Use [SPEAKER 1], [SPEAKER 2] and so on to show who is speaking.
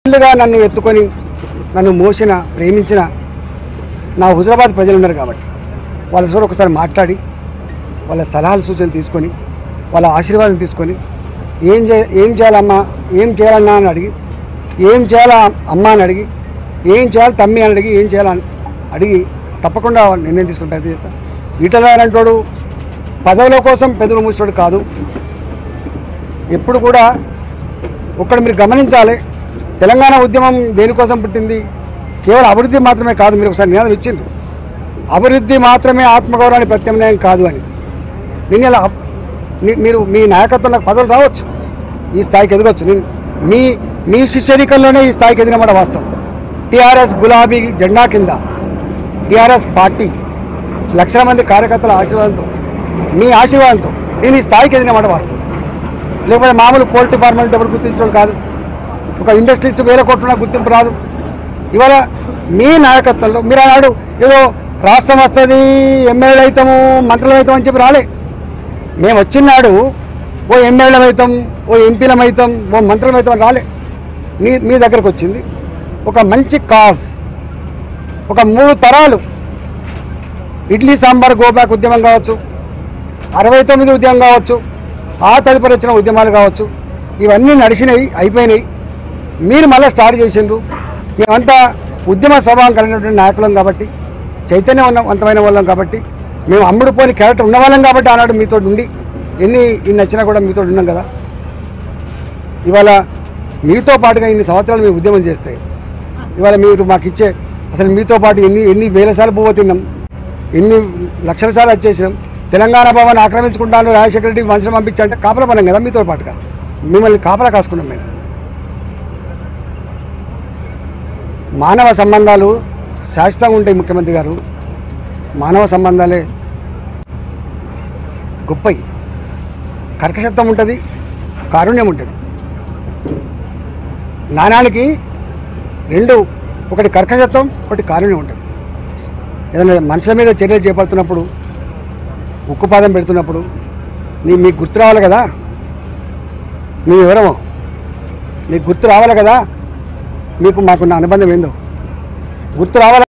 [SPEAKER 1] ముందుగా నన్ను ఎత్తుకొని నన్ను మోసిన ప్రేమించిన నా హుజరాబాద్ ప్రజలు ఉన్నారు కాబట్టి వాళ్ళ సార్ ఒకసారి మాట్లాడి వాళ్ళ సలహాలు సూచనలు తీసుకొని వాళ్ళ ఆశీర్వాదం తీసుకొని ఏం చే ఏం చేయాలమ్మా ఏం చేయాలన్నా అని అడిగి ఏం చేయాలా అమ్మ అని అడిగి ఏం చేయాలి తమ్మి అని అడిగి ఏం చేయాలని అడిగి తప్పకుండా నిర్ణయం తీసుకుని ప్రయత్నం చేస్తాను ఈటలారంటోడు పదవుల కోసం పెదవులు మూసేవాడు కాదు ఎప్పుడు కూడా ఒక్కడు మీరు గమనించాలి తెలంగాణ ఉద్యమం దేనికోసం పుట్టింది కేవలం అభివృద్ధి మాత్రమే కాదు మీరు ఒకసారి నినాదం ఇచ్చిండ్రు అభివృద్ధి మాత్రమే ఆత్మగౌరవానికి ప్రత్యామ్నాయం కాదు అని నేను ఇలా అప్- మీ- మీరు మీ నాయకత్వం నాకు పదవులు రావచ్చు ఈ స్థాయికి ఎదగవచ్చు నేను మీ మీ శిష్యరికల్లోనే ఈ స్థాయికి ఎదిగినమాట వాస్తవం టీఆర్ఎస్ గులాబీ జెండా కింద టీఆర్ఎస్ పార్టీ లక్షల మంది కార్యకర్తల ఆశీర్వాదంతో మీ ఆశీర్వాదంతో నేను ఈ స్థాయికి ఎదిగినమాట వాస్తవం లేకపోతే మామూలు పోల్ట్రీ ఫార్మాలిటీ ఎవరు గుర్తించడం కాదు ఒక ఇండస్ట్రీస్ వేల కోట్ల గుర్తింపు రాదు ఇవాళ మీ నాయకత్వంలో మీరు ఆనాడు ఏదో రాష్ట్రం వస్తుంది ఎమ్మెల్యే అవుతాము మంత్రులు అవుతాం అని చెప్పి రాలే మేము వచ్చినాడు ఓ ఎమ్మెల్యేలం అవుతాం ఓ ఎంపీలం అవుతాం ఓ మంత్రులం అవుతాం అని రాలే మీ మీ దగ్గరకు వచ్చింది ఒక మంచి కాజ్ ఒక మూడు తరాలు ఇడ్లీ సాంబార్ గోబ్యాక్ ఉద్యమం కావచ్చు అరవై తొమ్మిది ఉద్యమం కావచ్చు ఆ తదుపరి వచ్చిన ఉద్యమాలు కావచ్చు ఇవన్నీ నడిచినాయి అయిపోయినాయి మీరు మళ్ళీ స్టార్ట్ చేసిండ్రు మేమంతా ఉద్యమ స్వభావం కలిగినటువంటి నాయకులం కాబట్టి చైతన్యవంతమైన వాళ్ళం కాబట్టి మేము అమ్ముడు పోని క్యారెక్టర్ ఉన్నవాళ్ళం కాబట్టి ఆనాడు మీతో ఉండి ఎన్ని ఇన్ని వచ్చినా కూడా మీతో ఉన్నాం కదా ఇవాళ మీతో పాటుగా ఇన్ని సంవత్సరాలు మేము ఉద్యమం చేస్తే ఇవాళ మీరు మాకు ఇచ్చే అసలు మీతో పాటు ఎన్ని ఎన్ని వేల సార్లు పువ్వు తిన్నాం ఎన్ని లక్షల సార్లు వచ్చేసినాం తెలంగాణ భవన్ ఆక్రమించుకుంటాను రాజశేఖర రెడ్డికి మనుషులు పంపించాలంటే కాపలా పనం కదా మీతో పాటుగా మిమ్మల్ని కాపలా కాసుకున్నాం మేము మానవ సంబంధాలు శాశ్వతంగా ఉంటాయి ముఖ్యమంత్రి గారు మానవ సంబంధాలే గొప్పయి కర్కశత్వం ఉంటుంది కారుణ్యం ఉంటుంది నాణానికి రెండు ఒకటి కర్కశత్వం ఒకటి కారుణ్యం ఉంటుంది ఏదైనా మనుషుల మీద చర్యలు చేపడుతున్నప్పుడు ఉక్కుపాదం పెడుతున్నప్పుడు నీ మీకు గుర్తు రావాలి కదా మీ వివరము మీకు గుర్తు రావాలి కదా మీకు మాకున్న అనుబంధం ఏందో గుర్తు రావాలి